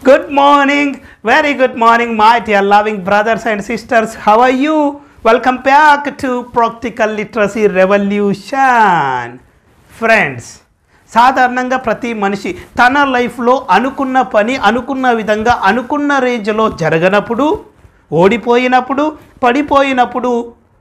Good morning, very good morning, my dear loving brothers and sisters. How are you? Welcome back to Practical Literacy Revolution. Friends సాధారణంగా ప్రతి మనిషి తన లైఫ్లో అనుకున్న పని అనుకున్న విధంగా అనుకున్న రేంజ్లో జరగనప్పుడు ఓడిపోయినప్పుడు పడిపోయినప్పుడు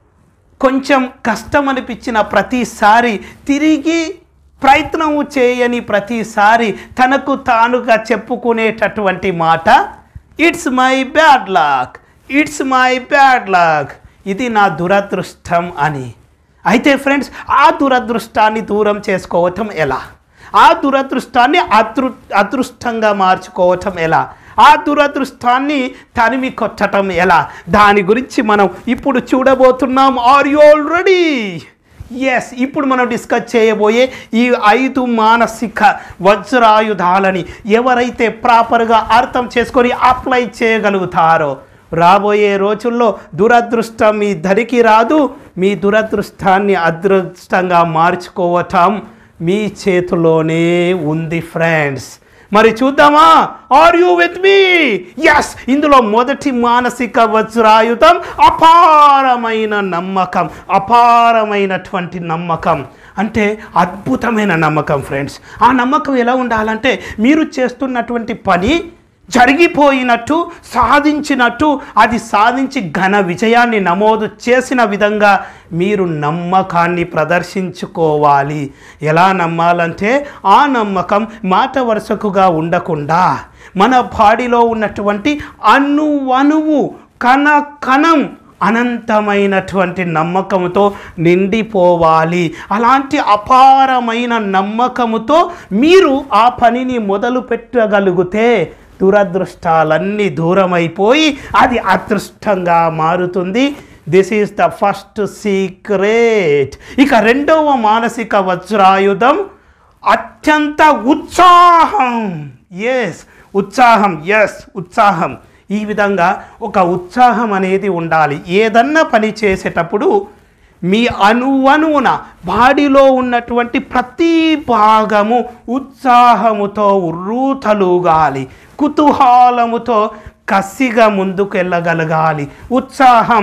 కొంచెం కష్టం అనిపించిన ప్రతిసారి తిరిగి ప్రయత్నం చేయని ప్రతిసారి తనకు తానుగా చెప్పుకునేటటువంటి మాట it's my bad luck it's my bad luck ఇది నా దురదృష్టం అని అయితే ఫ్రెండ్స్ ఆ దురదృష్టాన్ని దూరం చేసుకోవటం ఎలా ఆ దురదృష్టాన్ని అదృ అదృష్టంగా మార్చుకోవటం ఎలా ఆ దురదృష్టాన్ని తనిమి కొట్టడం ఎలా దాని గురించి మనం ఇప్పుడు చూడబోతున్నాం ఆర్ యు ఆల్రెడీ ఎస్ ఇప్పుడు మనం డిస్కస్ చేయబోయే ఈ ఐదు మానసిక వజ్రాయుధాలని ఎవరైతే ప్రాపర్గా అర్థం చేసుకొని అప్లై చేయగలుగుతారో రాబోయే రోజుల్లో దురదృష్టం మీ ధరికి రాదు మీ దురదృష్టాన్ని అదృష్టంగా మార్చుకోవటం మీ చేతిలోనే ఉంది ఫ్రెండ్స్ మరి చూద్దామా are you with me yes ఇందులో మొదటి మానసిక వజ్రాయుధం అపారమైన నమ్మకం అపారమైనటువంటి నమ్మకం అంటే అద్భుతమైన నమ్మకం ఫ్రెండ్స్ ఆ నమ్మకం ఎలా ఉండాలంటే మీరు చేస్తున్నటువంటి పని జరిగిపోయినట్టు సాధించినట్టు అది సాధించి ఘన విజయాన్ని నమోదు చేసిన విధంగా మీరు నమ్మకాన్ని ప్రదర్శించుకోవాలి ఎలా నమ్మాలంటే ఆ నమ్మకం మాట వరుసకుగా ఉండకుండా మన బాడీలో ఉన్నటువంటి అణు అణువు కణ కణం అనంతమైనటువంటి నమ్మకంతో నిండిపోవాలి అలాంటి అపారమైన నమ్మకముతో మీరు ఆ పనిని మొదలు పెట్టగలిగితే దురదృష్టాలన్నీ దూరమైపోయి అది అదృష్టంగా మారుతుంది this is the first secret ఇక రెండవ మానసిక వజ్రాయుధం అత్యంత ఉత్సాహం ఎస్ ఉత్సాహం ఎస్ ఉత్సాహం ఈ విధంగా ఒక ఉత్సాహం అనేది ఉండాలి ఏదన్నా పని చేసేటప్పుడు మీ అణువణువున బాడీలో ఉన్నటువంటి ప్రతి భాగము ఉత్సాహముతో ఉర్రూతలుగాలి కుతూహలముతో కసిగా ముందుకు వెళ్ళగలగాలి ఉత్సాహం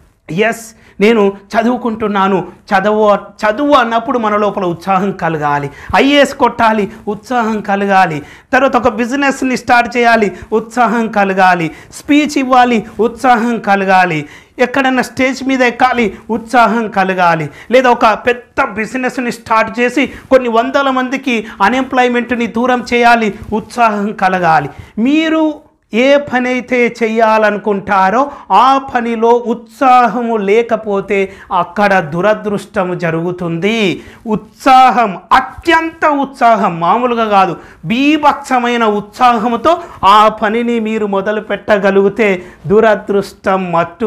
ఎస్ నేను చదువుకుంటున్నాను చదువు చదువు అన్నప్పుడు మన లోపల ఉత్సాహం కలగాలి ఐఏఎస్ కొట్టాలి ఉత్సాహం కలగాలి తర్వాత ఒక బిజినెస్ని స్టార్ట్ చేయాలి ఉత్సాహం కలగాలి స్పీచ్ ఇవ్వాలి ఉత్సాహం కలగాలి ఎక్కడన్నా స్టేజ్ మీద ఎక్కాలి ఉత్సాహం కలగాలి లేదా ఒక పెద్ద బిజినెస్ని స్టార్ట్ చేసి కొన్ని వందల మందికి అన్ఎంప్లాయ్మెంట్ని దూరం చేయాలి ఉత్సాహం కలగాలి మీరు ఏ పని అయితే చేయాలనుకుంటారో ఆ పనిలో ఉత్సాహము లేకపోతే అక్కడ దురదృష్టము జరుగుతుంది ఉత్సాహం అత్యంత ఉత్సాహం మామూలుగా కాదు బీభత్సమైన ఉత్సాహముతో ఆ పనిని మీరు మొదలు పెట్టగలిగితే దురదృష్టం మట్టు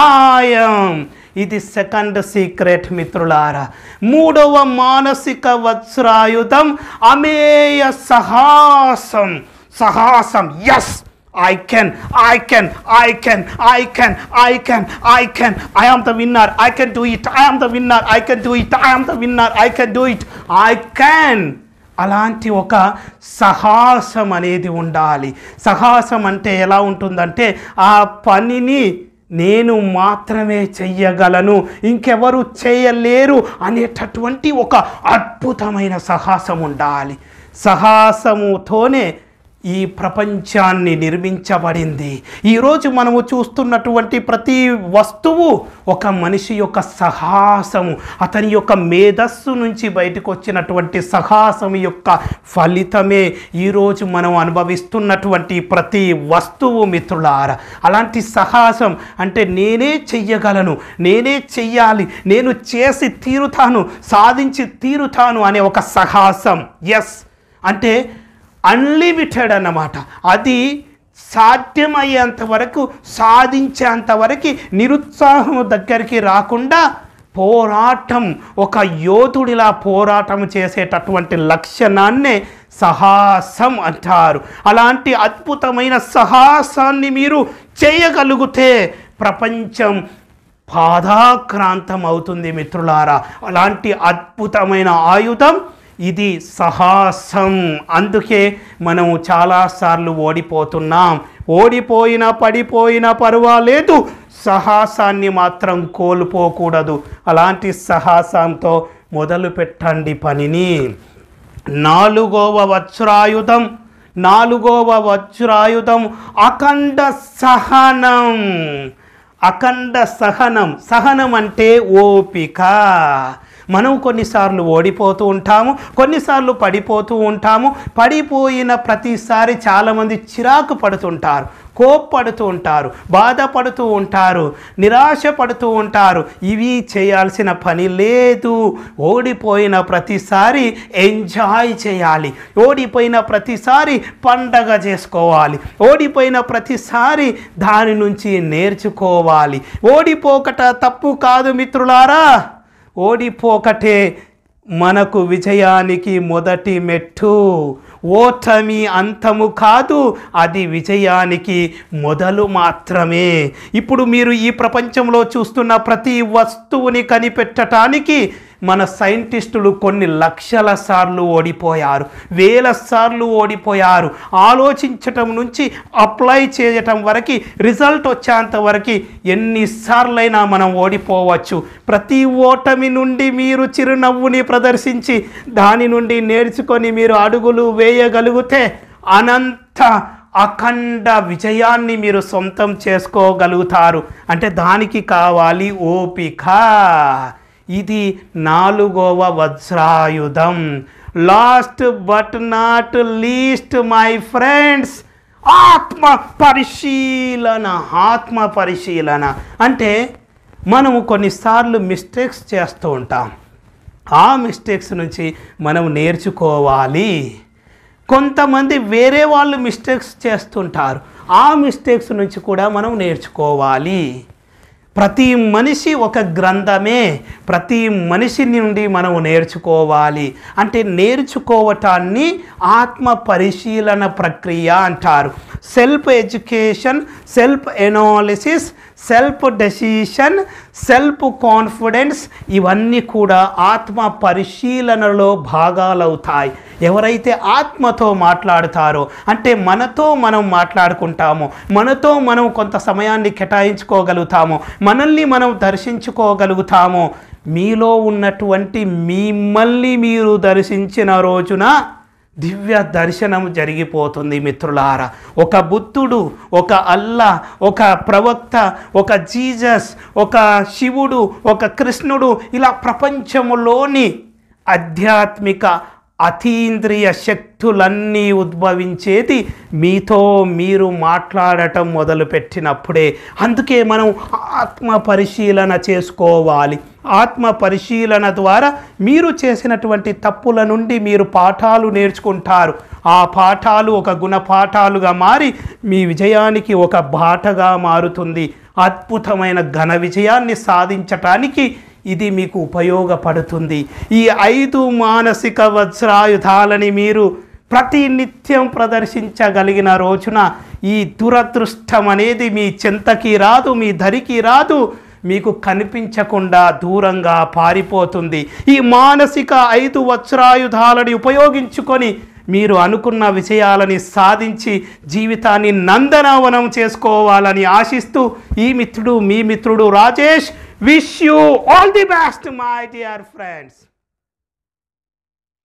మాయం ఇది సెకండ్ సీక్రెట్ మిత్రులారా మూడవ మానసిక వజ్రాయుధం అమేయ సహాసం సహాసం yes I can, I can, I can, I can, I can, I can, I am the winner, I can do it, I am the winner, I can do it, I am the winner, I can do it, I can. అలాంటి ఒక సాహసం అనేది ఉండాలి సాహసం అంటే ఎలా ఉంటుందంటే ఆ పనిని నేను మాత్రమే చెయ్యగలను ఇంకెవరు చేయలేరు అనేటటువంటి ఒక అద్భుతమైన సాహసం ఉండాలి సాహసముతోనే ఈ ప్రపంచాన్ని నిర్మించబడింది ఈరోజు మనము చూస్తున్నటువంటి ప్రతి వస్తువు ఒక మనిషి యొక్క సాహసము అతని యొక్క మేధస్సు నుంచి బయటకు వచ్చినటువంటి సాహసం యొక్క ఫలితమే ఈరోజు మనం అనుభవిస్తున్నటువంటి ప్రతి వస్తువు మిత్రులారా అలాంటి సాహసం అంటే నేనే చెయ్యగలను నేనే చెయ్యాలి నేను చేసి తీరుతాను సాధించి తీరుతాను అనే ఒక సాహసం ఎస్ అంటే అన్లిమిటెడ్ అన్నమాట అది సాధ్యమయ్యేంత వరకు సాధించేంత వరకు నిరుత్సాహం దగ్గరికి రాకుండా పోరాటం ఒక యోధుడిలా పోరాటం చేసేటటువంటి లక్షణాన్నే సాహసం అంటారు అలాంటి అద్భుతమైన సాహసాన్ని మీరు చేయగలిగితే ప్రపంచం పాదాక్రాంతం అవుతుంది మిత్రులారా అలాంటి అద్భుతమైన ఆయుధం ఇది సాహసం అందుకే మనం చాలాసార్లు ఓడిపోతున్నాం ఓడిపోయినా పడిపోయినా పర్వాలేదు సాహసాన్ని మాత్రం కోల్పోకూడదు అలాంటి సాహసంతో మొదలు పెట్టండి పనిని నాలుగవ వజ్రాయుధం నాలుగవ వజ్రాయుధం అఖండ సహనం అఖండ సహనం సహనం అంటే ఓపిక మనం కొన్నిసార్లు ఓడిపోతూ ఉంటాము కొన్నిసార్లు పడిపోతూ ఉంటాము పడిపోయిన ప్రతిసారి చాలామంది చిరాకు పడుతుంటారు కోప్పడుతూ ఉంటారు బాధపడుతూ ఉంటారు నిరాశ పడుతూ ఉంటారు ఇవి చేయాల్సిన పని లేదు ఓడిపోయిన ప్రతిసారి ఎంజాయ్ చేయాలి ఓడిపోయిన ప్రతిసారి పండగ చేసుకోవాలి ఓడిపోయిన ప్రతిసారి దాని నుంచి నేర్చుకోవాలి ఓడిపోకట తప్పు కాదు మిత్రులారా ఓడిపోకటే మనకు విజయానికి మొదటి మెట్టు ఓటమి అంతము కాదు అది విజయానికి మొదలు మాత్రమే ఇప్పుడు మీరు ఈ ప్రపంచంలో చూస్తున్న ప్రతి వస్తువుని కనిపెట్టడానికి మన సైంటిస్టులు కొన్ని లక్షల సార్లు ఓడిపోయారు వేల సార్లు ఓడిపోయారు ఆలోచించటం నుంచి అప్లై చేయటం వరకు రిజల్ట్ వచ్చేంత వరకు ఎన్నిసార్లైనా మనం ఓడిపోవచ్చు ప్రతి ఓటమి నుండి మీరు చిరునవ్వుని ప్రదర్శించి దాని నుండి నేర్చుకొని మీరు అడుగులు వేయగలిగితే అనంత అఖండ విజయాన్ని మీరు సొంతం చేసుకోగలుగుతారు అంటే దానికి కావాలి ఓపిక ఇది నాలుగవ వజ్రాయుధం last but not least my friends ఆత్మ పరిశీలన ఆత్మ పరిశీలన అంటే మనము కొన్నిసార్లు మిస్టేక్స్ చేస్తూ ఉంటాం ఆ మిస్టేక్స్ నుంచి మనం నేర్చుకోవాలి కొంతమంది వేరే వాళ్ళు మిస్టేక్స్ చేస్తుంటారు ఆ మిస్టేక్స్ నుంచి కూడా మనం నేర్చుకోవాలి ప్రతి మనిషి ఒక గ్రంథమే ప్రతి మనిషి నుండి మనం నేర్చుకోవాలి అంటే నేర్చుకోవటాన్ని ఆత్మ పరిశీలన ప్రక్రియ అంటారు self education self analysis self decision self confidence ఇవన్నీ కూడా ఆత్మ పరిశీలనలో భాగాలవుతాయి ఎవరైతే ఆత్మతో మాట్లాడుతారో అంటే మనతో మనం మాట్లాడుకుంటామో మనతో మనం కొంత సమయాన్ని కేటాయించుకోగలుగుతామో మనల్ని మనం దర్శించుకోగలుగుతామో మీలో ఉన్నటువంటి మిమ్మల్ని మీరు దర్శించిన రోజున దివ్య దర్శనం జరిగిపోతుంది మిత్రులారా ఒక బుద్ధుడు ఒక అల్లా ఒక ప్రవక్త ఒక జీజస్ ఒక శివుడు ఒక కృష్ణుడు ఇలా ప్రపంచములోని ఆధ్యాత్మిక అతీంద్రియ శక్తులన్నీ ఉద్భవించేది మీతో మీరు మాట్లాడటం మొదలుపెట్టినప్పుడే అందుకే మనం ఆత్మ పరిశీలన చేసుకోవాలి ఆత్మ పరిశీలన ద్వారా మీరు చేసినటువంటి తప్పుల నుండి మీరు పాఠాలు నేర్చుకుంటారు ఆ పాఠాలు ఒక గుణపాఠాలుగా మారి మీ విజయానికి ఒక బాటగా మారుతుంది అద్భుతమైన ఘన విజయాన్ని సాధించటానికి ఇది మీకు ఉపయోగపడుతుంది ఈ ఐదు మానసిక వజ్రాయుధాలని మీరు ప్రతి నిత్యం ప్రదర్శించగలిగిన రోజున ఈ దురదృష్టం అనేది మీ చింతకి రాదు మీ ధరికి రాదు మీకు కనిపించకుండా దూరంగా పారిపోతుంది ఈ మానసిక ఐదు వజ్రాయుధాలని ఉపయోగించుకొని మీరు అనుకున్న విజయాలని సాధించి జీవితాన్ని నందనవనం చేసుకోవాలని ఆశిస్తూ ఈ మిత్రుడు మీ మిత్రుడు Rajesh wish you all the best my dear friends